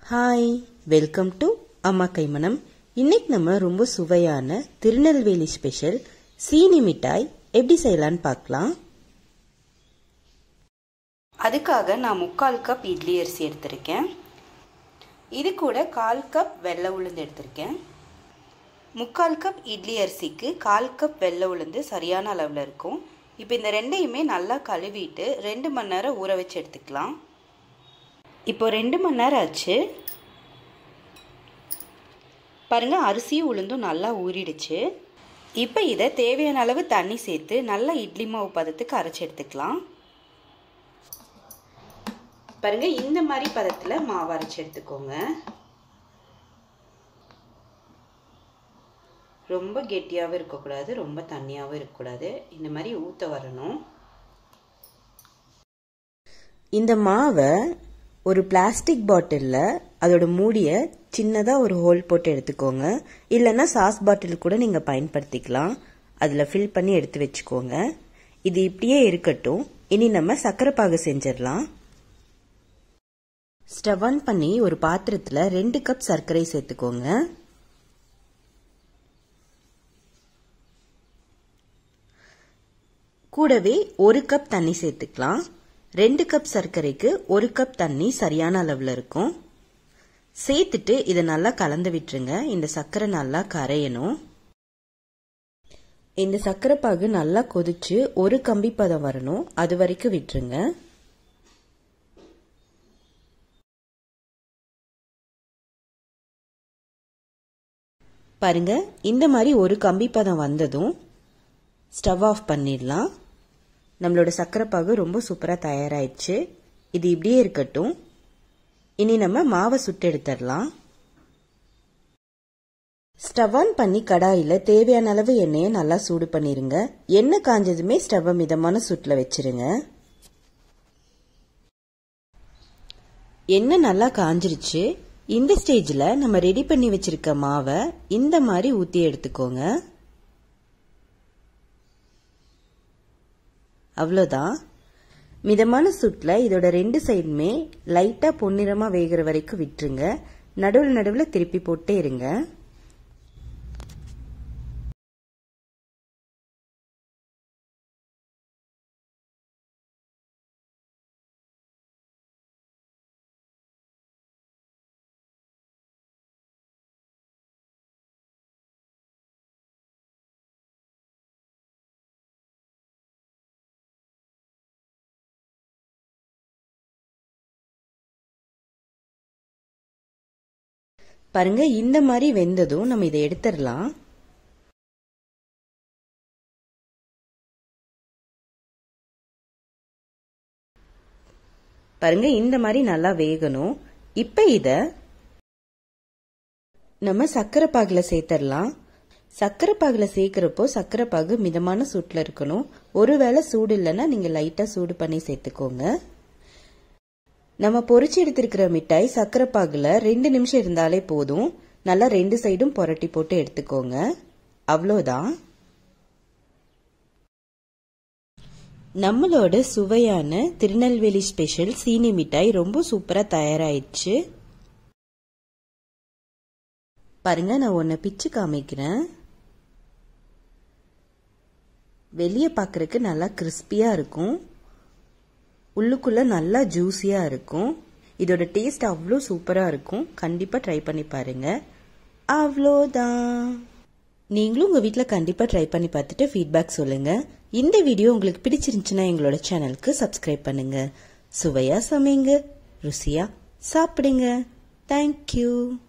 hi welcome to அம்மா கைமணம் இன்னைக்கு நம்ம ரொம்ப சுவையான திருநெல்வேலி ஸ்பெஷல் சீனி மிட்டாய் எப்படி செய்யலான்னு பார்க்கலாம் அதுக்காக நான் முக்கால் கப் இட்லி அரிசி எடுத்திருக்கேன் இது கூட கால் கப் வெள்ளை உளுந்து எடுத்திருக்கேன் முக்கால் கப் இட்லி அரிசிக்கு கால் கப் வெள்ளை உளுந்து சரியான அளவில் இருக்கும் இப்போ இந்த ரெண்டையுமே நல்லா கழுவிட்டு ரெண்டு மணி நேரம் ஊற வச்சு எடுத்துக்கலாம் இப்போ ரெண்டு மணி நேரம் ஆச்சு பாருங்கள் அரிசியும் உளுந்தும் நல்லா ஊறிடுச்சு இப்போ இதை தேவையான அளவு தண்ணி சேர்த்து நல்லா இட்லி மாவு பதத்துக்கு அரைச்சி எடுத்துக்கலாம் பாருங்கள் இந்த மாதிரி பதத்தில் மாவு அரைச்சி எடுத்துக்கோங்க ரொம்ப கெட்டியாகவும் இருக்கக்கூடாது ரொம்ப தண்ணியாகவும் இருக்கக்கூடாது இந்த மாதிரி ஊற்ற வரணும் இந்த மாவை ஒரு பிளாஸ்டிக் பாட்டிலில் அதோட மூடியை சின்னதாக ஒரு ஹோல் போட்டு எடுத்துக்கோங்க இல்லைன்னா சாஸ் பாட்டில் கூட நீங்கள் பயன்படுத்திக்கலாம் அதில் ஃபில் பண்ணி எடுத்து வச்சுக்கோங்க இது இப்படியே இருக்கட்டும் இனி நம்ம சக்கரை பாகு செஞ்சிடலாம் ஸ்டவ் ஆன் பண்ணி ஒரு பாத்திரத்தில் ரெண்டு கப் சர்க்கரை சேர்த்துக்கோங்க கூடவே ஒரு கப் தண்ணி சேர்த்துக்கலாம் ரெண்டு கப் சர்க்கரைக்கு ஒரு கப் தண்ணி சரியான அளவில் இருக்கும் சேர்த்துட்டு இதை நல்லா கலந்து விட்டுருங்க இந்த சர்க்கரை நல்லா கரையணும் இந்த சர்க்கரை பாகு நல்லா கொதிச்சு ஒரு கம்பி பதம் வரணும் அது வரைக்கும் விட்டுருங்க பாருங்க இந்த மாதிரி ஒரு கம்பி பதம் வந்ததும் ஸ்டவ் ஆஃப் பண்ணிடலாம் நம்மளோட சர்க்கரை பாகு ரொம்ப சூப்பராக தயாராகிடுச்சு இது இப்படியே இருக்கட்டும் இனி நம்ம மாவை சுட்டு எடுத்துடலாம் ஸ்டவ் ஆன் பண்ணி கடாயில் தேவையான அளவு எண்ணெயை நல்லா சூடு பண்ணிருங்க எண்ணெய் காஞ்சதுமே ஸ்டவ்வை மிதமான சூட்டில் வச்சிருங்க எண்ணெய் நல்லா காஞ்சிருச்சு இந்த ஸ்டேஜில் நம்ம ரெடி பண்ணி வச்சிருக்க மாவை இந்த மாதிரி ஊற்றி எடுத்துக்கோங்க அவ்வளோதான் மிதமான சுட்டில் இதோட ரெண்டு சைடுமே லைட்டாக பொன்னிறமாக வேகிற வரைக்கும் விட்டுருங்க நடுவில் நடுவில் திருப்பி போட்டே இருங்க பாருங்க இந்த மாதிரி வெந்ததும் நம்ம இதை எடுத்துடலாம் பாருங்க இந்த மாதிரி நல்லா வேகணும் இப்ப இத நம்ம சர்க்கரை பாகுல சேர்த்துடலாம் சர்க்கரை பாகுல சேர்க்கிறப்போ சர்க்கரை பாகு மிதமான சூட்டில் இருக்கணும் ஒருவேளை சூடு இல்லைன்னா நீங்க லைட்டா சூடு பண்ணி சேர்த்துக்கோங்க நம்ம பொறிச்சு எடுத்திருக்கிற மிட்டாய் சர்க்கரை பாகுல ரெண்டு நிமிஷம் இருந்தாலே போதும் நல்லா ரெண்டு சைடும் புரட்டி போட்டு எடுத்துக்கோங்க அவ்வளோதான் நம்மளோட சுவையான திருநெல்வேலி ஸ்பெஷல் சீனி மிட்டாய் ரொம்ப சூப்பரா தயாராயிடுச்சு பாருங்க நான் ஒன்ன பிச்சு காமிக்கிறேன் வெளியே பார்க்கறதுக்கு நல்லா கிறிஸ்பியா இருக்கும் உள்ளுக்குள்ளே நல்லா ஜூஸியாக இருக்கும் இதோட டேஸ்ட் அவ்வளோ சூப்பராக இருக்கும் கண்டிப்பாக ட்ரை பண்ணி பாருங்க அவ்வளோதான் நீங்களும் உங்கள் வீட்டில் கண்டிப்பாக ட்ரை பண்ணி பார்த்துட்டு ஃபீட்பேக் சொல்லுங்கள் இந்த வீடியோ உங்களுக்கு பிடிச்சிருந்துச்சுன்னா எங்களோட சேனலுக்கு சப்ஸ்கிரைப் பண்ணுங்க சுவையாக சமைங்க ருசியாக சாப்பிடுங்க தேங்க்யூ